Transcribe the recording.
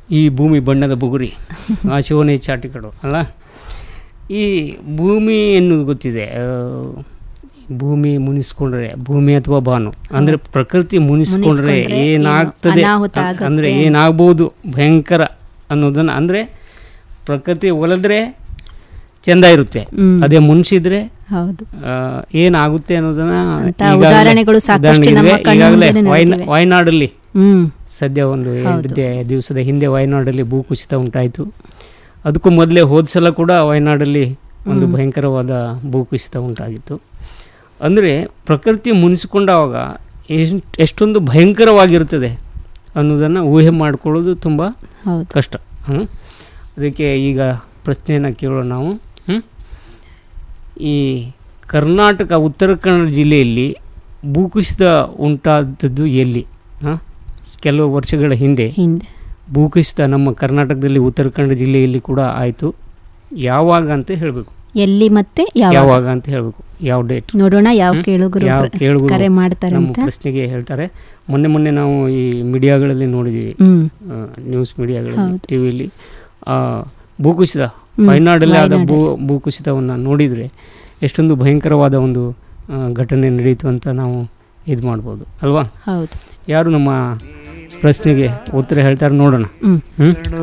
ಈ ಭೂಮಿ ಬಣ್ಣದ ಬುಗುರಿ ಆ ಶಿವನೇ ಚಾಟಿಕಡು ಅಲ್ಲ ಈ ಭೂಮಿ ಎನ್ನುವುದು ಗೊತ್ತಿದೆ ಆ, ಭೂಮಿ ಮುನಿಸ್ಕೊಂಡ್ರೆ ಭೂಮಿ ಅಥವಾ ಬಾನು ಅಂದ್ರೆ ಪ್ರಕೃತಿ ಮುನಿಸ್ಕೊಂಡ್ರೆ ಮುನಿಸ್ಕೊಂಡ್ರೆ ಏನಾಗ್ತದೆ ಏನು ಅನಾಹುತ ಅ- ಆಗುತ್ತೆ. ಅಂದ್ರೆ ಏನಾಗ್ಬೋದು ಭಯಂಕರ ಅನ್ನೋದನ್ನ ಅಂದ್ರೆ ಪ್ರಕೃತಿ ಒಲಿದ್ರೆ ಚೆಂದ ಇರುತ್ತೆ ಹ್ಮ್. ಅದೇ ಮುನ್ಸಿದ್ರೆ ಹೌದು ಆ, ಏನಾಗುತ್ತೆ ಅನ್ನೋದನ್ನ ಅಂತ ಈಗಾಗಲೇ- ಉದಾಹರಣೆಗಳು ಸಾಕಷ್ಟು ಉದಾಹರಣೆಗೆ ನಮ್ಮ ಕಣ್ಣು ಈಗಾಗಲೇ ಮುಂದೆನೇ ವೈನ್- ನಡೆದಿವೆ. ವಯನಾಡಲ್ಲಿ ಹ್ಮ್ ಸದ್ಯ ಒಂದು ಎರಡು ದೇ- ದಿವಸದ ಹಿಂದೆ ವಯನಾಡಲ್ಲಿ ಭೂಕುಸಿತ ಉಂಟಾಯಿತು ಅದಕ್ಕೂ ಮೊದಲೇ ಹೋದ ಸಲ ಕೂಡ ವಯನಾಡಲ್ಲಿ ಒಂದು ಭಯಂಕರವಾದ ಭೂಕುಸಿತ ಉಂಟಾಗಿತ್ತು ಅಂದರೆ ಪ್ರಕೃತಿ ಮುನಿಸಿಕೊಂಡಾಗ ಎಷ್ಟು ಎಷ್ಟೊಂದು ಭಯಂಕರವಾಗಿರ್ತದೆ ಅನ್ನೋದನ್ನು ಊಹೆ ಮಾಡಿಕೊಳ್ಳೋದು ತುಂಬ ಹೌದು ಕಷ್ಟ ಹ್ಮ್? ಅದಕ್ಕೆ ಈಗ ಪ್ರಶ್ನೆಯನ್ನು ಕೇಳೋಣ ನಾವು ಹ್ಮ್? ಈ ಕರ್ನಾಟಕ ಉತ್ತರ ಕನ್ನಡ ಜಿಲ್ಲೆಯಲ್ಲಿ ಭೂಕುಸಿತ ಉಂಟಾದದ್ದು ಎಲ್ಲಿ ಹಾಂ ಕೆಲವು ವರ್ಷಗಳ ಹಿಂದೆ ಹಿಂದೆ ಭೂಕುಸಿತ ನಮ್ಮ ಕರ್ನಾಟಕದಲ್ಲಿ ಉತ್ತರ ಕನ್ನಡ ಜಿಲ್ಲೆಯಲ್ಲಿ ಕೂಡ ಆಯಿತು ಯಾವಾಗ ಅಂತ ಹೇಳಬೇಕು ಎಲ್ಲಿ ಮತ್ತೆ ಯಾವ ಯಾವಾಗ ಅಂತ ಹೇಳಬೇಕು ಯಾವ ಡೇಟ್ ನೋಡೋಣ ಯಾವ ಕೇಳುಗರು ಯಾವ ಪ್ರ- ಕೇಳುಗರು ಕರೆ ಮಾಡ್ತಾರೆ ನಮ್ಮ ಅಂತ ಪ್ರಶ್ನೆಗೆ ಹೇಳ್ತಾರೆ ಮೊನ್ನೆ ಮೊನ್ನೆ ನಾವು ಈ ಮೀಡಿಯಾಗಳಲ್ಲಿ ನೋಡಿದ್ದೀವಿ ಹ್ಮ್ ನ್ಯೂಸ್ ಮೀಡಿಯಾಗಳಲ್ಲಿ ಹೌದು. ಟಿ ವಿಲಿ ಭೂಕುಸಿತ ಹ್ಮ್, ವಯನಾಡಲ್ಲಿ ಆದ ಭೂ ವಯನಾಡಲ್ಲಿ. ಭೂಕುಸಿತವನ್ನು ನೋಡಿದರೆ ಎಷ್ಟೊಂದು ಭಯಂಕರವಾದ ಒಂದು ಆ, ಘಟನೆ ನಡೀತು ಅಂತ ನಾವು ಇದು ಮಾಡ್ಬೋದು ಅಲ್ವಾ ಹೌದು ಯಾರು ನಮ್ಮ ಪ್ರಶ್ನೆಗೆ ಉತ್ತರ ಹೇಳ್ತಾರೆ ನೋಡೋಣ ಹ್ಮ್ ಹ್ಞೂ